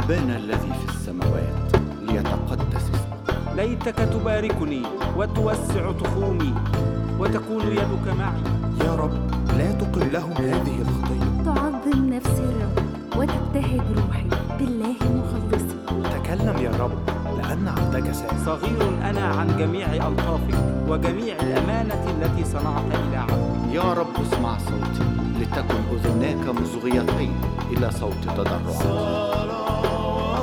أبانا الذي في السماوات ليتقدس اسمك ليتك تباركني وتوسع تخومي وتكون يدك معي يا رب لا تقل لهم هذه الخطية تعظم نفسي الرب وتبتهج روحي بالله مخلصي تكلم يا رب لأن عبدك سامع صغير أنا عن جميع ألطافك وجميع الأمانة التي صنعت إلى عبدك يا رب اسمع صوتي لتكن أذناك مصغيتين إلى صوت تضرعاتي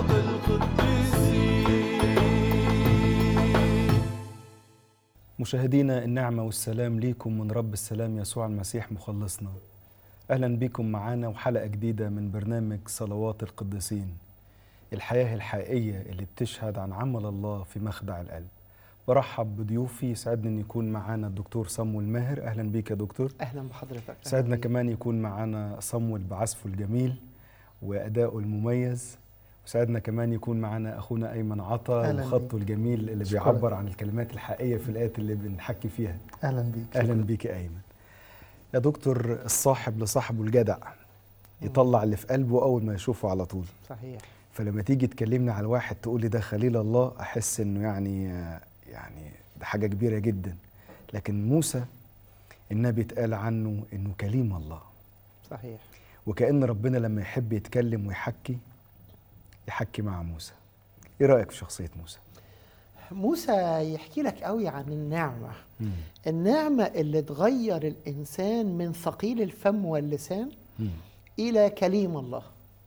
مشاهدينا النعمة والسلام ليكم من رب السلام يسوع المسيح مخلصنا أهلا بكم معانا وحلقة جديدة من برنامج صلوات القديسين الحياة الحقيقية اللي بتشهد عن عمل الله في مخدع القلب برحب بضيوفي يسعدني ان يكون معانا الدكتور صمويل ماهر اهلا بيك يا دكتور اهلا بحضرتك سعدنا أهلاً بيك. كمان يكون معانا صمويل بعزفه الجميل وادائه المميز وسعدنا كمان يكون معانا اخونا ايمن عطا أهلاً وخطه بيك. الجميل اللي أشكرك. بيعبر عن الكلمات الحقيقيه في الايات اللي بنحكي فيها اهلا بيك اهلا بيك يا ايمن يا دكتور الصاحب لصاحبه الجدع يطلع اللي في قلبه اول ما يشوفه على طول صحيح فلما تيجي تكلمني على واحد تقول لي ده خليل الله احس انه يعني يعني ده حاجه كبيره جدا لكن موسى النبي اتقال عنه انه كليم الله صحيح وكأن ربنا لما يحب يتكلم ويحكي يحكي مع موسى ايه رأيك في شخصية موسى؟ موسى يحكي لك قوي عن النعمه النعمه اللي تغير الانسان من ثقيل الفم واللسان مم. الى كليم الله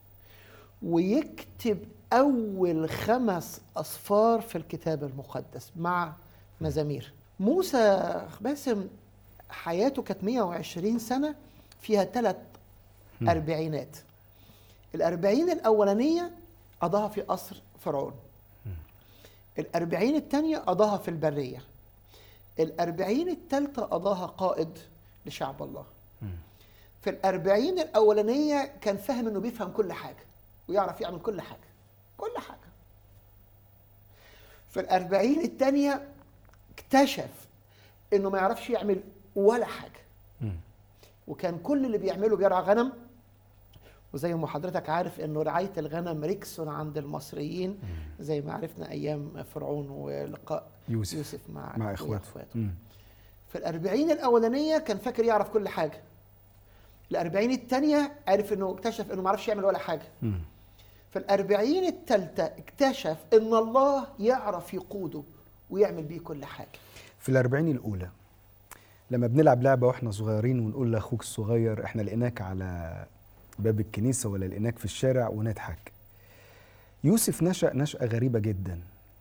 ويكتب اول خمس اصفار في الكتاب المقدس مع مزامير موسى باسم حياته كانت 120 سنه فيها ثلاث اربعينات الاربعين الاولانيه قضاها في قصر فرعون الأربعين التانية قضاها في البرية الأربعين التالتة قضاها قائد لشعب الله في الأربعين الأولانية كان فاهم إنه بيفهم كل حاجة ويعرف يعمل كل حاجة كل حاجة في الأربعين التانية اكتشف إنه ما يعرفش يعمل ولا حاجة مم. وكان كل اللي بيعمله بيرعى غنم وزي ما حضرتك عارف انه رعايه الغنم ركس عند المصريين زي ما عرفنا ايام فرعون ولقاء يوسف يوسف مع مع اخواته مم. في الأربعين الأولانية كان فاكر يعرف كل حاجة الأربعين التانية عرف إنه اكتشف إنه ما عرفش يعمل ولا حاجة مم. في الأربعين التالتة اكتشف إن الله يعرف يقوده ويعمل بيه كل حاجة في الأربعين الأولى لما بنلعب لعبة وإحنا صغيرين ونقول لأخوك الصغير إحنا لقيناك على باب الكنيسة ولا لقيناك في الشارع ونضحك يوسف نشأ نشأة غريبة جدا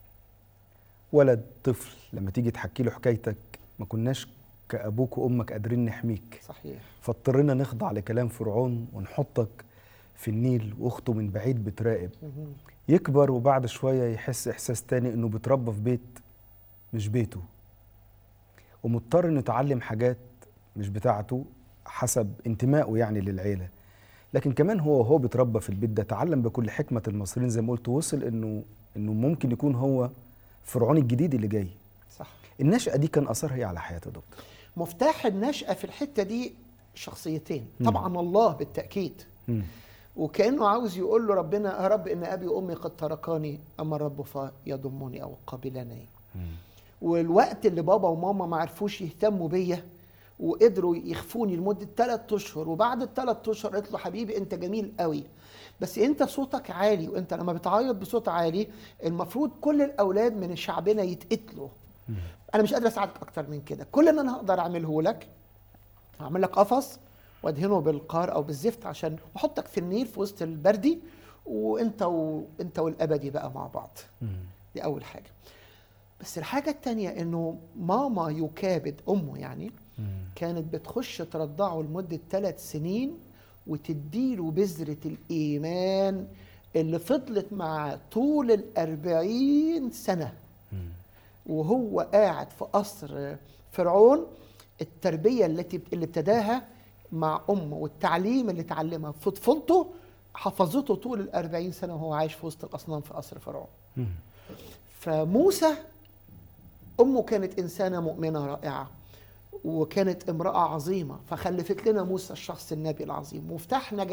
ولد طفل لما تيجي تحكي له حكايتك ما كناش كأبوك وأمك قادرين نحميك صحيح فاضطرينا نخضع لكلام فرعون ونحطك في النيل واخته من بعيد بتراقب مهم. يكبر وبعد شوية يحس إحساس تاني إنه بيتربى في بيت مش بيته ومضطر إنه يتعلم حاجات مش بتاعته حسب انتمائه يعني للعيلة لكن كمان هو وهو بيتربى في البيت ده تعلم بكل حكمة المصريين زي ما قلت وصل إنه إنه ممكن يكون هو فرعون الجديد اللي جاي صح النشأة دي كان أثرها إيه على حياته يا دكتور؟ مفتاح النشأة في الحتة دي شخصيتين مم. طبعا الله بالتأكيد مم. وكأنه عاوز يقول له ربنا يا رب إن أبي وأمي قد تركاني أما الرب فيضمني أو قبلني والوقت اللي بابا وماما ما عرفوش يهتموا بيا وقدروا يخفوني لمده ثلاث اشهر وبعد الثلاث اشهر قلت له حبيبي انت جميل قوي بس انت صوتك عالي وانت لما بتعيط بصوت عالي المفروض كل الاولاد من شعبنا يتقتلوا انا مش قادر اساعدك اكتر من كده كل اللي انا هقدر اعمله لك هعمل لك قفص وادهنه بالقار او بالزفت عشان احطك في النيل في وسط البردي وانت وانت والابدي بقى مع بعض دي اول حاجه بس الحاجه التانية انه ماما يكابد امه يعني كانت بتخش ترضعه لمده ثلاث سنين وتديله بذره الايمان اللي فضلت معاه طول الأربعين سنه وهو قاعد في قصر فرعون التربيه التي اللي ابتداها مع امه والتعليم اللي اتعلمها في طفولته حفظته طول الأربعين سنه وهو عايش في وسط الاصنام في قصر فرعون فموسى امه كانت انسانه مؤمنه رائعه وكانت امراه عظيمه فخلفت لنا موسى الشخص النبي العظيم مفتاح نجاح